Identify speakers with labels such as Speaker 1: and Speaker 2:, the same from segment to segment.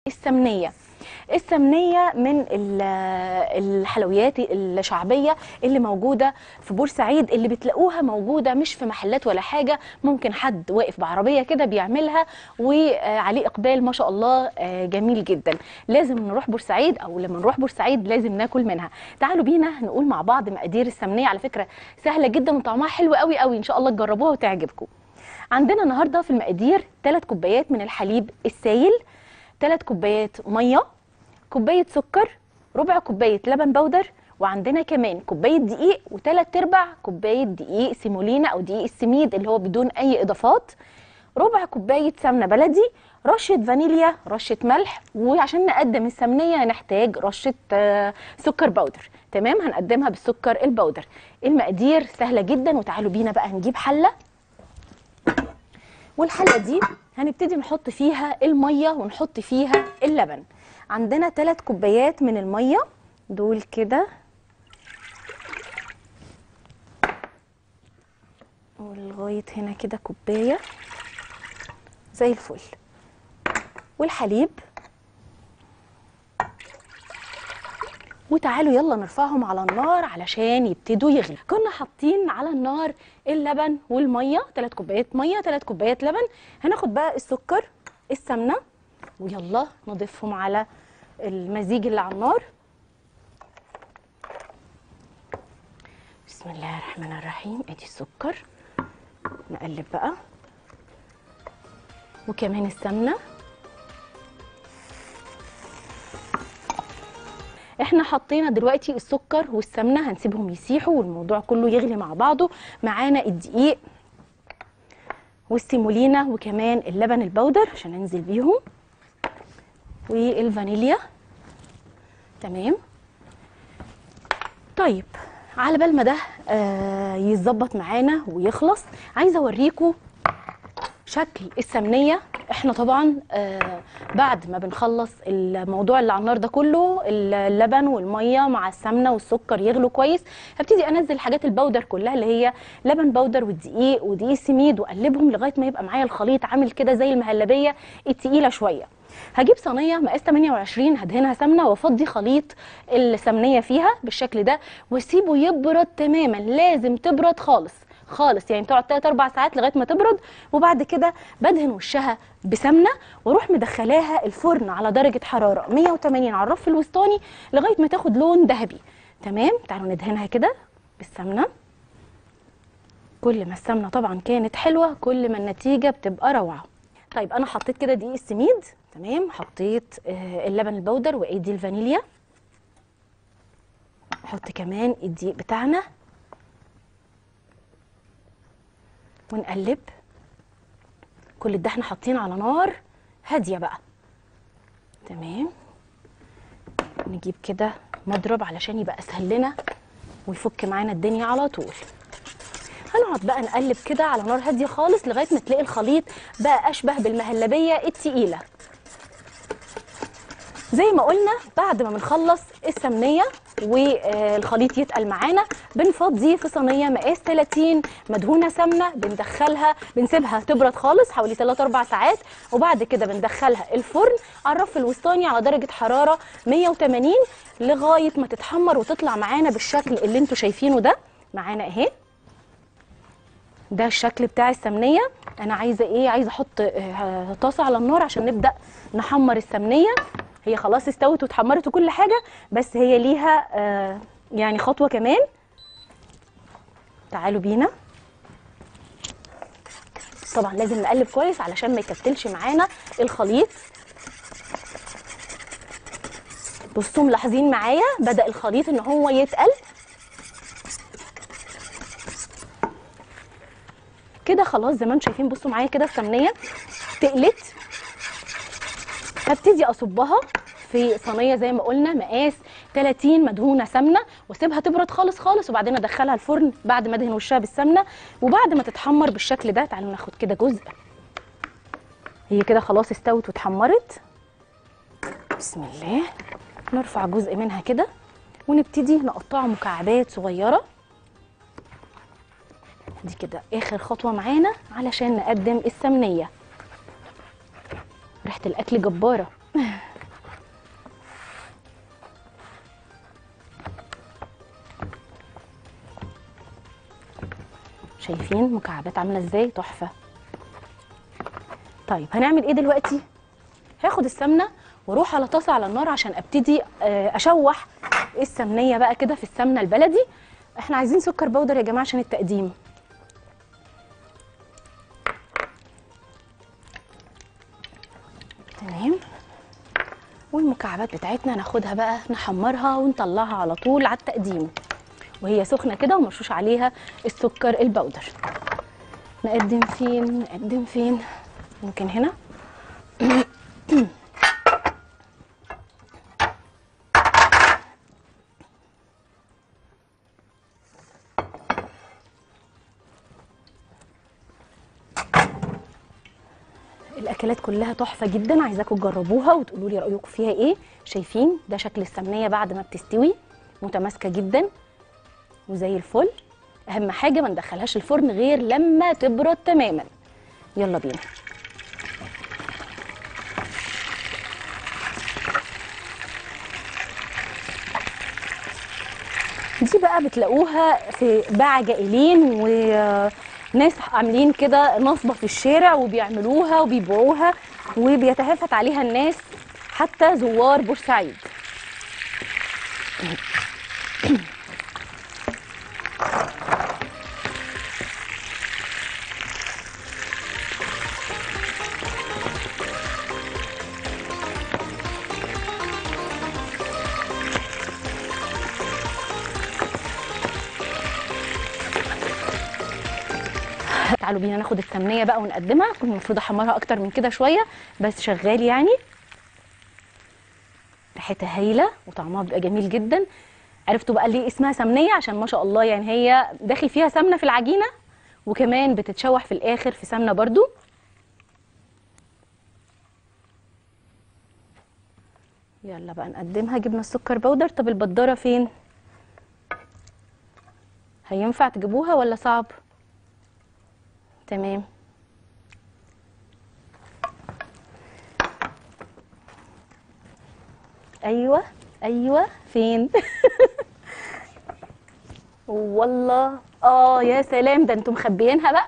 Speaker 1: السمنيه السمنيه من ال- الحلويات الشعبيه اللي موجوده في بورسعيد اللي بتلاقوها موجوده مش في محلات ولا حاجه ممكن حد واقف بعربيه كده بيعملها وعليه اقبال ما شاء الله آه، جميل جدا لازم نروح بورسعيد او لما نروح بورسعيد لازم ناكل منها تعالوا بينا نقول مع بعض مقادير السمنيه على فكره سهله جدا وطعمها حلو قوي قوي ان شاء الله تجربوها وتعجبكم عندنا النهارده في المقادير 3 كوبايات من الحليب السائل 3 كوبايات ميه كوبايه سكر ربع كوبايه لبن بودر وعندنا كمان كوبايه دقيق وثلاث ارباع كوبايه دقيق سيمولينا او دقيق السميد اللي هو بدون اي اضافات ربع كوبايه سمنه بلدي رشه فانيليا رشه ملح وعشان نقدم السمنيه هنحتاج رشه آه، سكر بودر تمام هنقدمها بالسكر البودر المقادير سهله جدا وتعالوا بينا بقى نجيب حله والحله دي هنبتدي نحط فيها الميه ونحط فيها اللبن عندنا ثلاث كوبايات من الميه دول كده ولغايه هنا كده كوبايه زي الفل والحليب وتعالوا يلا نرفعهم على النار علشان يبتدوا يغلوا كنا حاطين على النار اللبن والميه 3 كوبايات ميه 3 كوبايات لبن هناخد بقى السكر السمنه ويلا نضيفهم على المزيج اللي على النار بسم الله الرحمن الرحيم ادي السكر نقلب بقى وكمان السمنه احنا حطينا دلوقتي السكر والسمنه هنسيبهم يسيحوا والموضوع كله يغلي مع بعضه معانا الدقيق والسيمولينا وكمان اللبن البودر عشان ننزل بيهم والفانيليا تمام طيب على بال ما ده آه يتظبط معانا ويخلص عايزه اوريكم شكل السمنيه احنا طبعا آه بعد ما بنخلص الموضوع اللي على النار ده كله اللبن والميه مع السمنه والسكر يغلوا كويس هبتدي انزل الحاجات البودر كلها اللي هي لبن بودر والدقيق ودقيق السميد واقلبهم لغايه ما يبقى معايا الخليط عامل كده زي المهلبيه التقيله شويه هجيب صينيه مقاس 28 هدهنها سمنه وافضي خليط السمنيه فيها بالشكل ده واسيبه يبرد تماما لازم تبرد خالص خالص يعني تقعد 3 4 ساعات لغايه ما تبرد وبعد كده بدهن وشها بسمنه واروح مدخلاها الفرن على درجه حراره 180 على الرف الوسطاني لغايه ما تاخد لون ذهبي تمام تعالوا ندهنها كده بالسمنه كل ما السمنه طبعا كانت حلوه كل ما النتيجه بتبقى روعه طيب انا حطيت كده دقيق السميد تمام حطيت آه، اللبن البودر وايدي الفانيليا نحط كمان الدقيق بتاعنا ونقلب كل ده احنا حاطين على نار هاديه بقى تمام نجيب كده مضرب علشان يبقى اسهل لنا ويفك معانا الدنيا على طول هنقعد بقى نقلب كده على نار هاديه خالص لغايه ما تلاقي الخليط بقى اشبه بالمهلبيه التقيله زي ما قلنا بعد ما بنخلص السمنيه والخليط يتقل معانا بنفضيه في صينيه مقاس 30 مدهونه سمنه بندخلها بنسيبها تبرد خالص حوالي 3 4 ساعات وبعد كده بندخلها الفرن على الرف الوسطاني على درجه حراره 180 لغايه ما تتحمر وتطلع معانا بالشكل اللي انتوا شايفينه ده معانا اهي ده الشكل بتاع السمنيه انا عايزه ايه عايزه احط آه، طاسه على النار عشان نبدا نحمر السمنيه هي خلاص استوت واتحمرت وكل حاجه بس هي ليها آه، يعني خطوه كمان تعالوا بينا طبعا لازم نقلب كويس علشان ما يكتلش معانا الخليط بصوا ملاحظين معايا بدا الخليط ان هو يتقل كده خلاص زي ما انتم شايفين بصوا معايا كده السمنيه تقلت هبتدي اصبها في صينيه زي ما قلنا مقاس 30 مدهونه سمنه واسيبها تبرد خالص خالص وبعدين ادخلها الفرن بعد ما ادهن وشها بالسمنه وبعد ما تتحمر بالشكل ده تعالوا ناخد كده جزء هي كده خلاص استوت واتحمرت بسم الله نرفع جزء منها كده ونبتدي نقطعه مكعبات صغيره دي كده اخر خطوه معانا علشان نقدم السمنيه ريحه الاكل جباره شايفين مكعبات عامله ازاي تحفه طيب هنعمل ايه دلوقتي هاخد السمنه واروح على طاسه على النار عشان ابتدي آه، اشوح السمنيه بقى كده في السمنه البلدي احنا عايزين سكر بودر يا جماعه عشان التقديم تمام والمكعبات بتاعتنا ناخدها بقى نحمرها ونطلعها على طول على التقديم وهي سخنه كده ومرشوش عليها السكر البودر نقدم فين نقدم فين ممكن هنا الاكلات كلها تحفه جدا عايزاكم تجربوها وتقولوا لي رايكم فيها ايه شايفين ده شكل السمنيه بعد ما بتستوي متماسكه جدا وزي الفل اهم حاجه ما ندخلهاش الفرن غير لما تبرد تماما يلا بينا دي بقى بتلاقوها في باع جائلين وناس عاملين كده نصبة في الشارع وبيعملوها وبيبيعوها وبيتهافت عليها الناس حتى زوار بورسعيد تعالوا بينا ناخد السمنيه بقى ونقدمها كنت المفروض احمرها اكتر من كده شويه بس شغال يعني ريحتها هايله وطعمها بيبقى جميل جدا عرفتوا بقى ليه اسمها سمنيه عشان ما شاء الله يعني هي داخل فيها سمنه في العجينه وكمان بتتشوح في الاخر في سمنه برضو يلا بقى نقدمها جبنا السكر بودر طب البداره فين هينفع تجيبوها ولا صعب تمام ايوه ايوه فين والله اه يا سلام ده انتوا مخبيينها بقى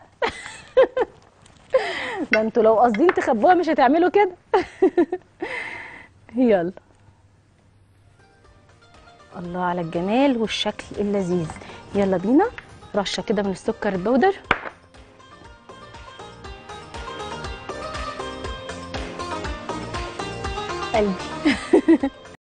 Speaker 1: ده انتوا لو قاصدين تخبوها مش هتعملوا كده يلا الله على الجمال والشكل اللذيذ يلا بينا رشه كده من السكر البودر قلبي